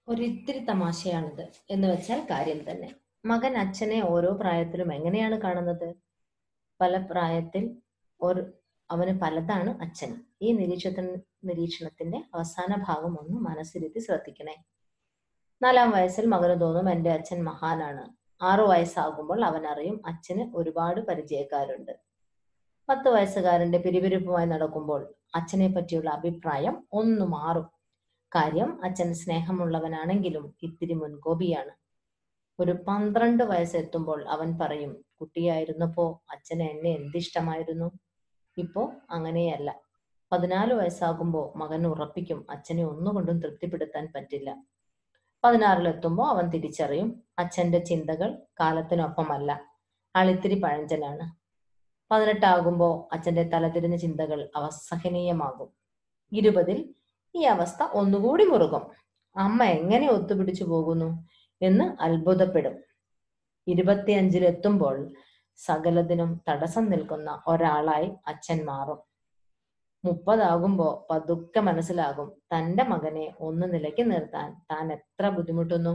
ഒരിത്തിരി തമാശയാണിത് എന്ന് വെച്ചാൽ കാര്യം തന്നെ മകൻ അച്ഛനെ ഓരോ പ്രായത്തിലും എങ്ങനെയാണ് കാണുന്നത് പല പ്രായത്തിൽ ഒരു അവന് പലതാണ് അച്ഛൻ ഈ നിരീക്ഷണ നിരീക്ഷണത്തിന്റെ അവസാന ഭാഗം ഒന്ന് മനസ്സിരുത്തി ശ്രദ്ധിക്കണേ നാലാം വയസ്സിൽ മകന് തോന്നും എന്റെ അച്ഛൻ മഹാനാണ് ആറു വയസ്സാകുമ്പോൾ അവൻ അറിയും അച്ഛന് ഒരുപാട് പരിചയക്കാരുണ്ട് പത്ത് വയസ്സുകാരന്റെ പിരിപിരിപ്പുമായി നടക്കുമ്പോൾ അച്ഛനെ പറ്റിയുള്ള അഭിപ്രായം ഒന്ന് മാറും കാര്യം അച്ഛൻ സ്നേഹമുള്ളവനാണെങ്കിലും ഇത്തിരി മുൻകോപിയാണ് ഒരു പന്ത്രണ്ട് വയസ്സെത്തുമ്പോൾ അവൻ പറയും കുട്ടിയായിരുന്നപ്പോ അച്ഛന് എന്നെ എന്തിഷ്ടമായിരുന്നു ഇപ്പോ അങ്ങനെയല്ല പതിനാല് വയസ്സാകുമ്പോ മകൻ ഉറപ്പിക്കും അച്ഛനെ ഒന്നുകൊണ്ടും തൃപ്തിപ്പെടുത്താൻ പറ്റില്ല പതിനാറിലെത്തുമ്പോൾ അവൻ തിരിച്ചറിയും അച്ഛന്റെ ചിന്തകൾ കാലത്തിനൊപ്പമല്ല ആളിത്തിരി പഴഞ്ചനാണ് പതിനെട്ടാകുമ്പോ അച്ഛന്റെ തലതിരിഞ്ഞ ചിന്തകൾ അവസഹനീയമാകും ഇരുപതിൽ ഈ അവസ്ഥ ഒന്നുകൂടി മുറുകും അമ്മ എങ്ങനെ ഒത്തുപിടിച്ചു പോകുന്നു എന്ന് അത്ഭുതപ്പെടും ഇരുപത്തിയഞ്ചിലെത്തുമ്പോൾ സകലതിനും തടസ്സം നിൽക്കുന്ന ഒരാളായി അച്ഛൻ മാറും മുപ്പതാകുമ്പോ പതുക്കെ മനസ്സിലാകും തന്റെ മകനെ ഒന്ന് നിലയ്ക്ക് നിർത്താൻ താൻ എത്ര ബുദ്ധിമുട്ടുന്നു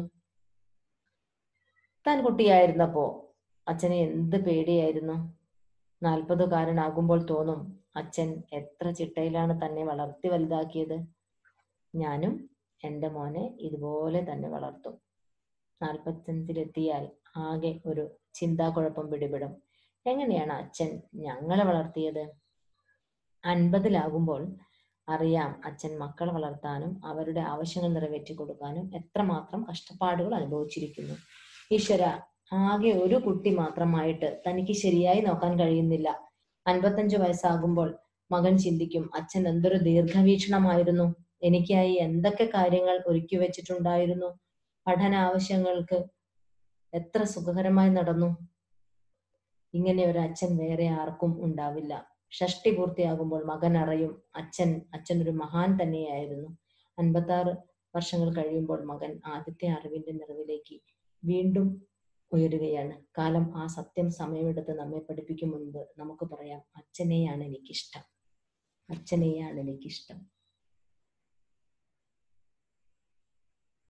താൻ കുട്ടിയായിരുന്നപ്പോ അച്ഛനെ എന്ത് പേടിയായിരുന്നു നാൽപ്പതുകാരനാകുമ്പോൾ തോന്നും അച്ഛൻ എത്ര ചിട്ടയിലാണ് തന്നെ വളർത്തി വലുതാക്കിയത് ഞാനും എൻ്റെ മോനെ ഇതുപോലെ തന്നെ വളർത്തും നാൽപ്പത്തഞ്ചിലെത്തിയാൽ ആകെ ഒരു ചിന്താക്കുഴപ്പം പിടിപെടും എങ്ങനെയാണ് അച്ഛൻ ഞങ്ങളെ വളർത്തിയത് അൻപതിലാകുമ്പോൾ അറിയാം അച്ഛൻ മക്കളെ വളർത്താനും അവരുടെ ആവശ്യങ്ങൾ നിറവേറ്റി കൊടുക്കാനും എത്രമാത്രം കഷ്ടപ്പാടുകൾ അനുഭവിച്ചിരിക്കുന്നു ഈശ്വര ആകെ ഒരു കുട്ടി മാത്രമായിട്ട് തനിക്ക് ശരിയായി നോക്കാൻ കഴിയുന്നില്ല അൻപത്തഞ്ചു വയസ്സാകുമ്പോൾ മകൻ ചിന്തിക്കും അച്ഛൻ എന്തൊരു ദീർഘവീക്ഷണമായിരുന്നു എനിക്കായി എന്തൊക്കെ കാര്യങ്ങൾ ഒരുക്കി വെച്ചിട്ടുണ്ടായിരുന്നു പഠന ആവശ്യങ്ങൾക്ക് എത്ര സുഖകരമായി നടന്നു ഇങ്ങനെ ഒരു അച്ഛൻ വേറെ ആർക്കും ഉണ്ടാവില്ല ഷഷ്ടി പൂർത്തിയാകുമ്പോൾ മകൻ അറിയും അച്ഛൻ അച്ഛൻ ഒരു മഹാൻ തന്നെയായിരുന്നു അൻപത്തി ആറ് വർഷങ്ങൾ കഴിയുമ്പോൾ മകൻ ആദ്യത്തെ അറിവിന്റെ നിറവിലേക്ക് വീണ്ടും ഉയരുകയാണ് കാലം ആ സത്യം സമയമെടുത്ത് നമ്മെ പഠിപ്പിക്കും മുൻപ് നമുക്ക് പറയാം അച്ഛനെയാണ് എനിക്കിഷ്ടം അച്ഛനെയാണ് എനിക്കിഷ്ടം